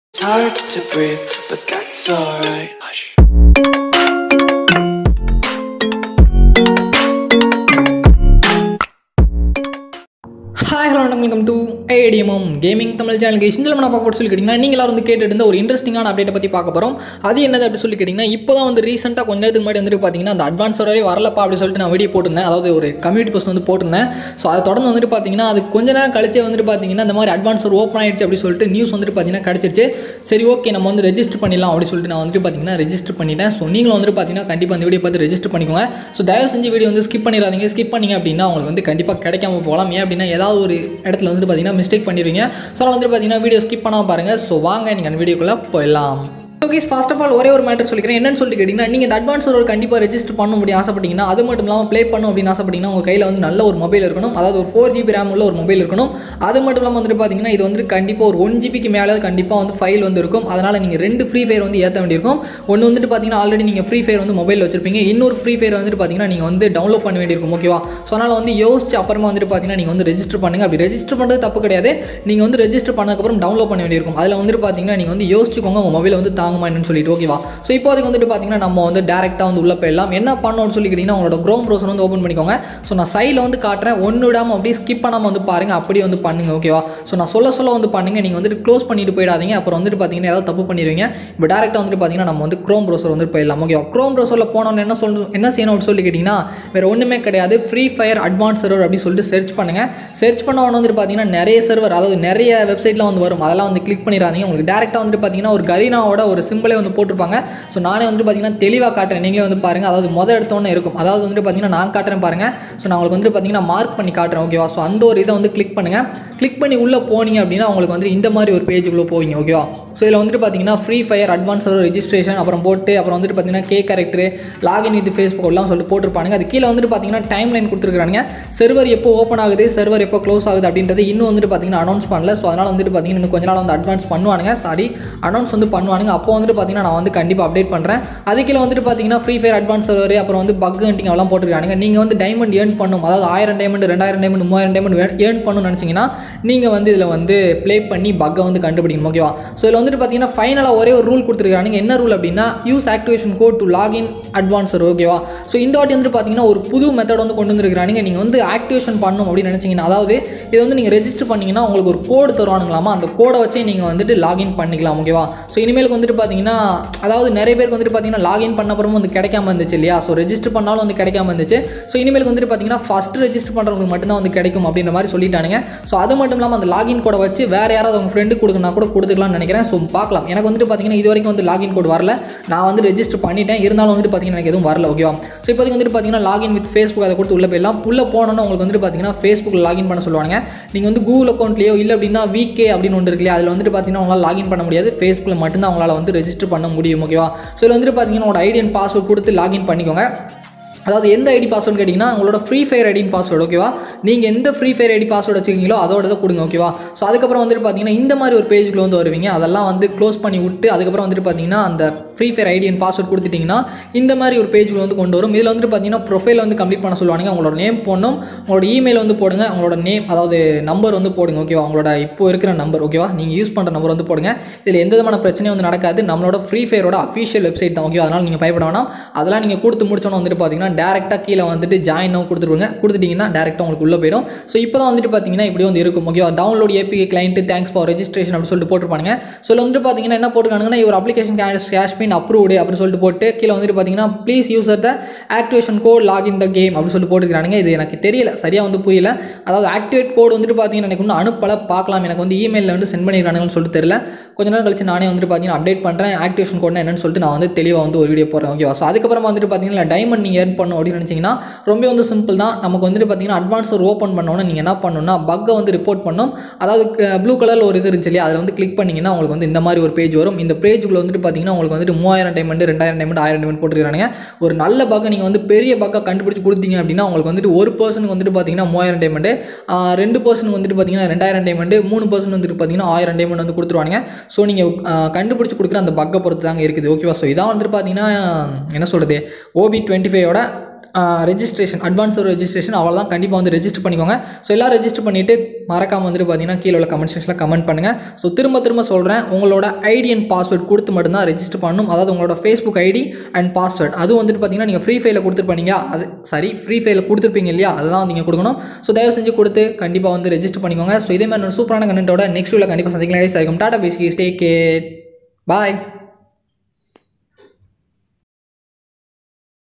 It's hard to breathe, but that's alright. Hush. Hi hello வணக்கம் welcome to ATMM gaming Tamil சேனலுக்கு இதில் நம்ம பார்க்க சொல்லி கேட்டிங்கன்னா நீங்கள் எல்லாரும் வந்து கேட்டுட்டு இருந்த ஒரு இன்ட்ரெஸ்டிங்கான அப்டேட்டை பற்றி பார்க்க போகிறோம் அது என்னது அப்படி சொல்லி கேட்டிங்கன்னா இப்போ தான் வந்து ரீசெண்டாக கொஞ்ச நேரத்துக்கு முன்னாடி வந்துட்டு பார்த்தீங்கன்னா அந்த அட்வான்ஸ் வரவே வரலப்பா அப்படி சொல்லிட்டு நான் வீடியோ போட்டிருந்தேன் அதாவது ஒரு கம்யூனிட்டி போஸ்ட் வந்து போட்டிருந்தேன் ஸோ அதை தொடர்ந்து வந்துட்டு பார்த்தீங்கன்னா அது கொஞ்ச நேரம் கழிச்சே வந்துட்டு பார்த்தீங்கன்னா இந்த மாதிரி அட்வான்ஸ் ஒரு ஓப்பன் ஆயிடுச்சு அப்படி சொல்லிட்டு நியூஸ் வந்துட்டு பார்த்தீங்கன்னா கிடச்சிருச்சு சரி ஓகே நம்ம வந்து ரெஜிஸ்டர் பண்ணிடலாம் அப்படி சொல்லிட்டு நான் வந்துட்டு பார்த்தீங்கன்னா ரெஜிஸ்டர் பண்ணிட்டேன் ஸோ நீங்களும் வந்துட்டு பார்த்தீங்கன்னா கண்டிப்பாக அந்த வீடியோ பார்த்து ரெஜிஸ்டர் பண்ணிக்கோங்க ஸோ தயவு செஞ்சு வீடியோ வந்து ஸ்கிப் பண்ணிடாதீங்க ஸ்கிப் பண்ணீங்க அப்படின்னா உங்களுக்கு வந்து கண்டிப்பாக கிடைக்காம போகலாம் ஏன் அப்படின்னா ஏதாவது ஒரு இடத்துல வந்துட்டு பார்த்தீங்கன்னா மிஸ்டேக் பண்ணிடுவீங்க ஸோ வந்துட்டு பார்த்தீங்கன்னா வீடியோ ஸ்கிப் பண்ணாமல் பாருங்கள் ஸோ வாங்க நீங்கள் அந்த வீடியோக்குள்ளே போயிடலாம் ஓகே ஃபர்ஸ்ட் ஆஃப் ஆல் ஒரே ஒரு மேட்டர் சொல்லிக்கிறேன் என்னன்னு சொல்லிட்டு கேட்டிங்கன்னா நீங்கள் இந்த அட்வான்ஸ் ஒரு கண்டிப்பாக ரெஜிஸ்டர் பண்ண முடியும் ஆசைப்பட்டீங்கன்னா அது மட்டும் இல்லாமல் ப்ளே பண்ணும் அப்படின்னு ஆசைப்பட்டீங்கன்னா உங்கள் கையில் வந்து நல்ல ஒரு மொபைல் இருக்கணும் அதாவது ஒரு ஃபோர் ஜிபி ரேம் உள்ள ஒரு மொபைல் இருக்கணும் அது மட்டும் இல்லாமல் வந்துட்டு பார்த்தீங்கன்னா இது வந்து கண்டிப்பாக ஒரு ஒன் ஜிபிக்கு மேலே கண்டிப்பாக வந்து ஃபைல் வந்து இருக்கும் அதனால் நீங்கள் ரெண்டு ஃப்ரீ ஃபயர் வந்து ஏற்ற வேண்டியிருக்கும் ஒன்று வந்துட்டு பார்த்தீங்கன்னா ஆல்ரெடி நீங்கள் ஃப்ரீ ஃபயர் வந்து மொபைல் வச்சிருப்பீங்க இன்னொரு ஃப்ரீ ஃபயர் வந்துட்டு பார்த்தீங்கன்னா நீங்கள் வந்து டவுன்லோட் பண்ண வேண்டியிருக்கும் ஓகேவா ஸோ அதனால் வந்து யோசிச்சு அப்புறமா வந்துட்டு பார்த்தீங்கன்னா நீங்கள் வந்து ரெஜிஸ்டர் பண்ணுங்க அப்படி ரெஜிஸ்டர் பண்ணுறது தப்பு கிடையாது நீங்கள் வந்து ரெஜிஸ்டர் பண்ணதுக்கப்புறம் டவுன்லோட் பண்ண வேண்டியிருக்கும் அதில் வந்துட்டு பார்த்தீங்கன்னா நீங்கள் வந்து யோசிச்சுக்கோங்க உங்கள் மொபைல் வந்து தாங்குமா என்னன்னு சொல்லிட்டு ஓகேவா ஸோ இப்போதைக்கு வந்துட்டு பார்த்தீங்கன்னா நம்ம வந்து டேரெக்டாக வந்து உள்ளே போயிடலாம் என்ன பண்ணணும்னு சொல்லி கேட்டிங்கன்னா உங்களோட க்ரோம் ப்ரௌசர் வந்து ஓப்பன் பண்ணிக்கோங்க ஸோ நான் சைடில் வந்து காட்டுறேன் ஒன்று விடாமல் அப்படியே ஸ்கிப் பண்ணாமல் வந்து பாருங்கள் அப்படியே வந்து பண்ணுங்க ஓகேவா ஸோ நான் சொல்ல சொல்ல வந்து பண்ணுங்க நீங்கள் வந்துட்டு க்ளோஸ் பண்ணிட்டு போயிடாதீங்க அப்புறம் வந்துட்டு பார்த்தீங்கன்னா ஏதாவது தப்பு பண்ணிடுவீங்க இப்போ டேரெக்டாக வந்துட்டு பார்த்தீங்கன்னா நம்ம வந்து க்ரோம் ப்ரௌசர் வந்து போயிடலாம் ஓகேவா க்ரோம் ப்ரௌசரில் போனோன்னு என்ன சொல்ல என்ன செய்யணும் அப்படின்னு சொல்லி கேட்டிங்கன்னா வேறு ஒன்றுமே கிடையாது ஃப்ரீ ஃபயர் அட்வான்ஸ் சர்வர் அப்படி சொல்லிட்டு சர்ச் பண்ணுங்கள் சர்ச் பண்ண உடனே வந்துட்டு பார்த்தீங்கன்னா நிறைய சர்வர் அதாவது நிறைய வெப்சைட்லாம் வந்து வரும் அதெல்லாம் வந்து கிளிக் பண்ணிடாதீங்க உங்களுக்கு டேரெக்டாக வந்துட்டு பார்த்தீங்கன்னா ஒரு கரீனாவோட ஒரு சிம்பிளே வந்து போட்டிருப்பாங்க ஸோ நானே வந்துட்டு பார்த்தீங்கன்னா தெளிவாக காட்டுறேன் நீங்களே வந்து பாருங்கள் அதாவது முதல் எடுத்தோன்னே இருக்கும் அதாவது வந்துட்டு பார்த்தீங்கன்னா நான் காட்டுறேன் பாருங்கள் ஸோ நான் உங்களுக்கு வந்துட்டு பார்த்தீங்கன்னா மார்க் பண்ணி காட்டுறேன் ஓகேவா ஸோ அந்த ஒரு இதை வந்து கிளிக் பண்ணுங்கள் கிளிக் பண்ணி உள்ளே போனீங்க அப்படின்னா உங்களுக்கு வந்து இந்த மாதிரி ஒரு பேஜுக்குள்ளே போவீங்க ஓகேவா ஸோ இதில் வந்துட்டு பார்த்தீங்கன்னா ஃப்ரீ ஃபயர் அட்வான்ஸ் ரெஜிஸ்ட்ரேஷன் அப்புறம் போட்டு அப்புறம் வந்துட்டு பார்த்தீங்கன்னா கே கேரக்டர் லாகின் வித் ஃபேஸ்புக் எல்லாம் சொல்லிட்டு போட்டிருப்பாங்க அது கீழே வந்துட்டு பார்த்தீங்கன்னா டைம் லைன் கொடுத்துருக்காங்க சர்வர் எப்போ ஓப்பன் ஆகுது சர்வர் எப்போ க்ளோஸ் ஆகுது அப்படின்றது இன்னும் வந்துட்டு பார்த்தீங்கன்னா அனௌன்ஸ் பண்ணல ஸோ அதனால் வந்துட்டு பார்த்தீங்கன்னா இன்னும் கொஞ்ச நாள் வந்து அட்வான்ஸ் பண்ணுவானுங்க சாரி அனௌன்ஸ் வந்து பண்ணுவானுங்க அப்போ வந்துட்டு பார்த்தீங்கன்னா நான் வந்து கண்டிப்பாக அப்டேட் பண்ணுறேன் அது கீழே வந்துட்டு பார்த்தீங்கன்னா ஃப்ரீ ஃபயர் அட்வான்ஸ் சர்வர் அப்புறம் வந்து பக் ஹண்டிங் எல்லாம் போட்டிருக்காங்க நீங்கள் வந்து டைமண்ட் ஏர்ன் பண்ணும் அதாவது ஆயிரம் டைமண்ட் ரெண்டாயிரம் டைமண்ட் மூவாயிரம் டைமண்ட் ஏர்ன் பண்ணணும்னு நினச்சிங்கன்னா நீங்கள் வந்து இதில் வந்து ப்ளே பண்ணி பக்கை வந்து கண்டுபிடிக்கணும் ஓகேவா ஸோ இதில் வந்துட்டு பார்த்தீங்கன்னா ஃபைனலாக ஒரே ஒரு ரூல் கொடுத்துருக்காங்க என்ன ரூல் அப்படின்னா use activation code to login அட்வான்ஸர் ஓகேவா ஸோ இந்த வாட்டி வந்துட்டு பார்த்தீங்கன்னா ஒரு புது மெத்தட் வந்து கொண்டு வந்துருக்காங்க நீங்கள் வந்து ஆக்டிவேஷன் பண்ணணும் அப்படின்னு நினச்சிங்கன்னா அதாவது இது வந்து நீங்கள் ரெஜிஸ்டர் பண்ணிங்கன்னா உங்களுக்கு ஒரு கோடு தருவானுங்களாமா அந்த கோடை வச்சே நீங்கள் வந்துட்டு லாகின் பண்ணிக்கலாம் ஓகேவா ஸோ இனிமேலுக்கு வந்துட்டு பார்த்தீங்கன்னா அதாவது நிறைய பேருக்கு வந்துட்டு பார்த்தீங்கன்னா லாகின் பண்ண அப்புறமும் வந்து கிடைக்காம இருந்துச்சு இல்லையா ஸோ ரெஜிஸ்டர் பண்ணாலும் வந்து கிடைக்காம இருந்துச்சு ஸோ இனிமேலுக்கு வந்துட்டு பார்த்தீங்கன்னா ஃபஸ்ட் ரெஜிஸ்டர் பண்ணுறவங்களுக்கு மட்டும்தான் வந்து கிடைக்கும் அப்படின்ற மாதிரி சொல்லிட்டானுங்க ஸோ அது மட்டும் இல்லாமல் அந்த லாகின் கோடை வச்சு வேறு யாராவது உங்கள் ஃப்ரெண்டு கொடுக்கணும் கூட கொடுத்துக்கலாம்னு நினைக்கிறேன் ஸோ பார்க்கலாம் எனக்கு வந்துட்டு பார்த்தீங்கன்னா இது வரைக்கும் வந்து லாகின் கோட் வரல நான் வந்து ரெஜிஸ்டர் பண்ணிட்டேன் இருந்தாலும் வந்துட்டு பார்த்தீங்கன்னா எனக்கு எதுவும் வரல ஓகேவா ஸோ இப்போதைக்கு வந்துட்டு பார்த்தீங்கன்னா லாகின் வித் ஃபேஸ்புக் அதை கொடுத்து உள்ளே போயிடலாம் உள்ளே போனோன்னா உங்களுக்கு வந்துட்டு பார்த்தீங்கன்னா ஃபேஸ்புக்கில் லாகின் பண்ண சொல்லுவாங்க நீங்கள் வந்து கூகுள் அக்கௌண்ட்லேயோ இல்லை அப்படின்னா விகே அப்படின்னு ஒன்று இருக்கு இல்லையா அதில் வந்துட்டு பார்த்தீங்கன்னா உங்களால் லாகின் பண்ண முடியாது ஃபேஸ்புக்கில் மட்டும்தான் உங்களால் வந்து ரெஜிஸ்டர் பண்ண முடியும் ஓகேவா ஸோ இதில் வந்துட்டு பார்த்தீங்கன்னா உங்களோட ஐடி அண்ட் பாஸ்வேர்ட் கொடுத்து லாகின் பண்ணிக்கோங்க அதாவது எந்த ஐடி பாஸ்வேர்டு கேட்டிங்கன்னா உங்களோட ஃப்ரீ ஃபயர் ஐடின் பாஸ்வேர்டு ஓகேவா நீங்கள் எந்த ஃப்ரீ ஃபயர் ஐடி பாஸ்வேர்டு வச்சுருக்கீங்களோ அதோட தான் கொடுங்க ஓகேவா ஸோ அதுக்கப்புறம் வந்துட்டு பார்த்தீங்கன்னா இந்த மாதிரி ஒரு பேஜுக்குள்ள வந்து வருவீங்க அதெல்லாம் வந்து க்ளோஸ் பண்ணி விட்டு அதுக்கப்புறம் வந்துட்டு பார்த்தீங்கன்னா அந்த Free Fire ID and password கொடுத்துட்டிங்கன்னா இந்த மாதிரி ஒரு பேஜுக்குள்ள வந்து கொண்டு வரும் இதில் வந்துட்டு பார்த்தீங்கன்னா ப்ரொஃபைல் வந்து கம்ப்ளீட் பண்ண சொல்லுவாங்க உங்களோட நேம் போடணும் உங்களோட இமெயில் வந்து போடுங்க உங்களோட நேம் அதாவது நம்பர் வந்து போடுங்க ஓகேவா உங்களோட இப்போ இருக்கிற நம்பர் ஓகேவா நீங்கள் யூஸ் பண்ணுற நம்பர் வந்து போடுங்க இதில் எந்த விதமான பிரச்சனையும் வந்து நடக்காது நம்மளோட ஃப்ரீ ஃபயரோட அஃபிஷியல் வெப்சைட் தான் ஓகேவா அதனால் நீங்கள் பயப்பட வேணாம் அதெல்லாம் நீங்கள் கொடுத்து முடிச்சோன்னு வந்துட்டு பார்த்தீங்கன்னா டேரெக்டாக கீழே வந்துட்டு ஜாயினும் கொடுத்துருவாங்க கொடுத்துட்டிங்கன்னா டேரெக்டாக உங்களுக்கு உள்ளே போயிடும் ஸோ இப்போ தான் வந்துட்டு பார்த்தீங்கன்னா இப்படி வந்து இருக்கும் ஓகேவா download APK client thanks for registration அப்படின்னு சொல்லிட்டு போட்டுருப்பாங்க ஸோ இதில் வந்துட்டு பார்த்தீங்கன்னா என்ன போட்டுருக்காங்கன்னா ஒரு application cash cash pin approved அப்படின்னு சொல்லிட்டு போட்டு கீழே வந்துட்டு பார்த்தீங்கன்னா please use the activation code log in the game அப்படின்னு சொல்லிட்டு போட்டுருக்காங்க இது எனக்கு தெரியல சரியாக வந்து புரியல அதாவது ஆக்டிவேட் கோட் வந்துட்டு பார்த்தீங்கன்னா எனக்கு இன்னும் அனுப்பல பார்க்கலாம் எனக்கு வந்து இமெயிலில் வந்து சென்ட் பண்ணிருக்கானுங்கன்னு சொல்லிட்டு தெரியல கொஞ்ச நேரம் கழிச்சு நானே வந்துட்டு பார்த்தீங்கன்னா அப்டேட் பண்ணுறேன் ஆக்டிவேஷன் கோட்னா என்னன்னு சொல்லிட்டு நான் வந்து தெளிவாக வந்து ஒரு வீடியோ போடுறேன் ஓகேவா ஸோ அதுக்கப்புறமா வந்துட்டு பார்த்தீங்கன்னா டைமண்ட் நீங்கள் ஏர்ன் பண்ணணும் அப்படின்னு நினச்சிங்கன்னா ரொம்ப வந்து சிம்பிள் தான் நமக்கு வந்துட்டு பார்த்தீங்கன்னா அட்வான்ஸ் ஒரு ஓப்பன் பண்ணோன்னா நீங்கள் என்ன பண்ணணும்னா பக்கை வந்து ரிப்போர்ட் பண்ணணும் அதாவது ப்ளூ கலரில் ஒரு இது இருந்துச்சு இல்லையா அதில் வந்து கிளிக் பண்ணிங்கன்னா உங்களுக்கு வந்து இந்த மாதிரி ஒரு பேஜ் வரும் இந்த பேஜுக்குள்ள வந்துட்டு பார்த்தீங்கன்னா உங்களுக்கு வந்துட்டு மூவாயிரம் டைமண்ட் ரெண்டாயிரம் டைமண்ட் ஆயிரம் டைமண்ட் போட்டுருக்காங்க ஒரு நல்ல பக்கை நீங்கள் வந்து பெரிய பக்கை கண்டுபிடிச்சி கொடுத்தீங்க அப்படின்னா உங்களுக்கு வந்துட்டு ஒரு பர்சனுக்கு வந்துட்டு பார்த்தீங்கன்னா மூவாயிரம் டைமண்ட் ரெண்டு பர்சனுக்கு வந்துட்டு பார்த்தீங்கன்னா ரெண்டாயிரம் டைமண்ட் மூணு பர்சன் வந்துட்டு பார்த்தீங்கன்னா ஆயிரம் டைமண்ட் வந்து கொடுத்துருவாங்க ஸோ நீங்கள் கண்டுபிடிச்சி கொடுக்குற அந்த பக்கை பொறுத்து தாங்க இருக்குது ஓகேவா ஸோ இதான் வந்துட்டு பார்த்தீங்கன்னா என்ன சொல்கிறது ஓபி டுவெண்ட்டி ஃபைவோட ரெஜிஸ்ட்ரேஷன் அட்வான்ஸ் ஒரு ரெஜிஸ்ட்ரேஷன் அவ்வளோ தான் கண்டிப்பாக வந்து ரெஜிஸ்டர் பண்ணிக்கோங்க ஸோ எல்லாம் ரெஜிஸ்டர் பண்ணிவிட்டு மறக்காமல் வந்துட்டு பார்த்தீங்கன்னா கீழே உள்ள கமெண்ட் செக்ஷனில் கமெண்ட் பண்ணுங்கள் ஸோ திரும்ப திரும்ப சொல்கிறேன் உங்களோட ஐடி அண்ட் பாஸ்வேர்ட் கொடுத்து மட்டும்தான் ரெஜிஸ்டர் பண்ணணும் அதாவது உங்களோட ஃபேஸ்புக் ஐடி அண்ட் பாஸ்வேர்ட் அது வந்துட்டு பார்த்தீங்கன்னா நீங்கள் ஃப்ரீ ஃபைல கொடுத்துருப்பீங்க அது சாரி ஃப்ரீ ஃபைல கொடுத்துருப்பீங்க இல்லையா அதெல்லாம் நீங்கள் கொடுக்கணும் ஸோ தயவு செஞ்சு கொடுத்து கண்டிப்பாக வந்து ரெஜிஸ்டர் பண்ணிக்கோங்க ஸோ இதே மாதிரி ஒரு சூப்பரான கண்டென்ட்டோட நெக்ஸ்ட் வீடியோவில் கண்டிப்பாக சந்திக்கலாம் guys. அதுக்கும் டாடா பேசி ஸ்டே கே பாய்